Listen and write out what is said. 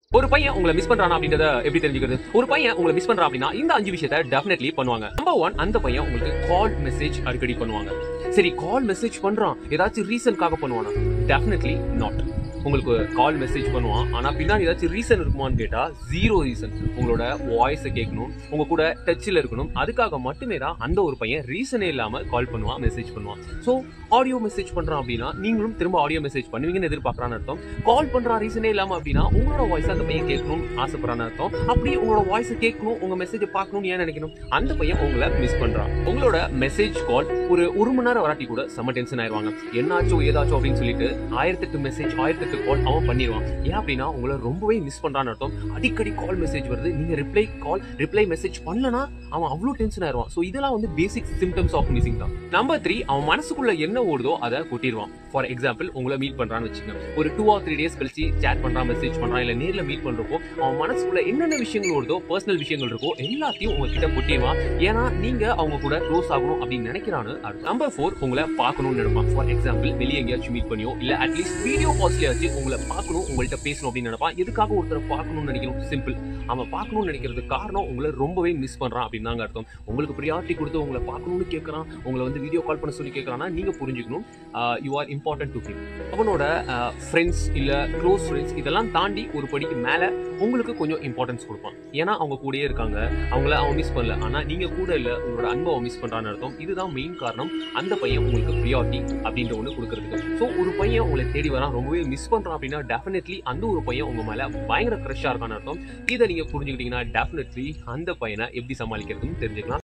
ஒரு பையன் உங்களை மிஸ் பண்றானா அப்படின்றத எப்படி தெரிஞ்சுக்கிறது ஒரு பையன் உங்களை மிஸ் பண்றா அப்படின்னா இந்த அஞ்சு விஷயத்த டெஃபினெட்லி பண்ணுவாங்க நம்பர் ஒன் அந்த பையன் உங்களுக்கு கால் மெசேஜ் அடிக்கடி பண்ணுவாங்க சரி கால் மெசேஜ் பண்றான் ஏதாச்சும் ரீசனுக்காக பண்ணுவானா டெஃபினெட்லி நாட் உங்களுக்கு கால் மெசேஜ் பண்ணுவான் ஆனா பின்னாடி ஏதாச்சும் ரீசன் இருக்குமான்னு கேட்டா ஜீரோ ரீசன் உங்களோட வாய்ஸை கேட்கணும் உங்க கூட டச்சில் இருக்கணும் அதுக்காக மட்டுமே தான் அந்த ஒரு பையன் ரீசனே இல்லாம கால் பண்ணுவான் மெசேஜ் பண்ணுவான் ஸோ ஆடியோ மெசேஜ் பண்றான் அப்படின்னா நீங்களும் திரும்ப ஆடியோ மெசேஜ் பண்ணுவீங்கன்னு எதிர்பார்க்கறான்னு அர்த்தம் கால் பண்றான் ரீசனே இல்லாம அப்படின்னா உங்களோட வாய்ஸ் அந்த பையன் கேட்கணும்னு ஆசைப்படுறான்னு அர்த்தம் அப்படி உங்களோட வாய்ஸ் கேட்கணும் உங்க மெசேஜ் பார்க்கணும்னு ஏன் நினைக்கணும் அந்த பையன் உங்களை மிஸ் பண்றான் உங்களோட மெசேஜ் கால் ஒரு ஒரு மணி நேரம் வராட்டி கூட செம்ம டென்ஷன் ஆயிருவாங்க என்னாச்சோ ஏதாச்சோ அப்படின்னு சொல்லிட்டு ஆயிரத்தெட்டு மெசேஜ் ஆயிரத்தெட்டு கால் அவன் பண்ணிடுவான் ஏன் அப்படின்னா உங்களை ரொம்பவே மிஸ் பண்றான்னு அர்த்தம் அடிக்கடி கால் மெசேஜ் வருது நீங்க ரிப்ளை கால் ரிப்ளை மெசேஜ் பண்ணலனா அவன் அவ்வளோ டென்ஷன் ஆயிருவான் ஸோ இதெல்லாம் வந்து பேசிக் சிம்டம்ஸ் ஆஃப் மிஸ்ஸிங் தான் நம்பர் த்ரீ அவன் மனசுக்குள்ள என்ன ஓடுதோ அதை கொட்டிடுவான் ஃபார் எக்ஸாம்பிள் உங்களை மீட் பண்றான்னு வச்சுக்கோங்க ஒரு டூ ஆர் த்ரீ டேஸ் கழிச்சு சேட் பண்றான் மெசேஜ் பண்றான் இல்ல நேர்ல மீட் பண்றப்போ அவன் மனசுக்குள்ள என்னென்ன விஷயங்கள் ஓடுதோ பர்சனல் விஷயங்கள் இருக்கோ எல்லாத்தையும் உங்ககிட்ட கொட்டிடுவான் ஏன்னா நீங்க அவங்க கூட க்ளோஸ் ஆகணும் அப்படின்னு நினைக்கிறான்னு நம்பர் ஃபோர் உங்களை பார்க்கணும்னு நினைப்பான் ஃபார் எக்ஸாம்பிள் வெளியே எங்கேயாச்சும் மீட் பண்ணியோ இல்ல அட்லீஸ்ட் வீடியோ கால்ஸ்லயாச்சும் உங்களை பார்க்கணும் உங்கள்கிட்ட பேசணும் அப்படின்னு நினைப்பான் எதுக்காக ஒருத்தரை பார்க்கணும்னு நினைக்கணும் சிம்பிள் அவன் பார்க்கணும்னு நினைக்கிறது காரணம் உங்களை ரொம்பவே மிஸ் பண்றான் அப்படின்னு தாங்க அர்த்தம் உங்களுக்கு ப்ரியாரிட்டி கொடுத்து உங்களை பார்க்கணும்னு கேட்கறான் உங்களை வந்து வீடியோ கால் பண்ண சொல்லி கேட்கறான்னா நீங்க புரிஞ்சுக்கணும் you are important to him அவனோட ஃப்ரெண்ட்ஸ் இல்ல க்ளோஸ் ஃப்ரெண்ட்ஸ் இதெல்லாம் தாண்டி ஒரு படிக்கு மேல உங்களுக்கு கொஞ்சம் இம்பார்ட்டன்ஸ் கொடுப்பான் ஏன்னா அவங்க கூடயே இருக்காங்க அவங்கள அவன் மிஸ் பண்ணல ஆனா நீங்க கூட இல்ல உங்களோட அன்பை அவன் மிஸ் பண்றான்னு அர்த்தம் இதுதான் மெயின் காரணம் அந்த பையன் உங்களுக்கு ப்ரியாரிட்டி அப்படின்ற ஒன்று கொடுக்கறதுக்கு ஸோ ஒரு பையன் உங்களை தேடி வரான் ரொம்பவே மிஸ் பண்றான் அப்படின்னா டெஃபினெட்லி அந்த ஒரு பையன் உங்க மேல பயங்கர க்ரஷ்ஷா இருக்கான்னு அர்த்தம் இதை நீங்க புரிஞ்சுக்கிட்டீங்கன்னா டெஃபினெட்லி அந்த பையனை எப்படி சமாளிக்கிறதுன்னு தெரிஞ்சுக்கலாம்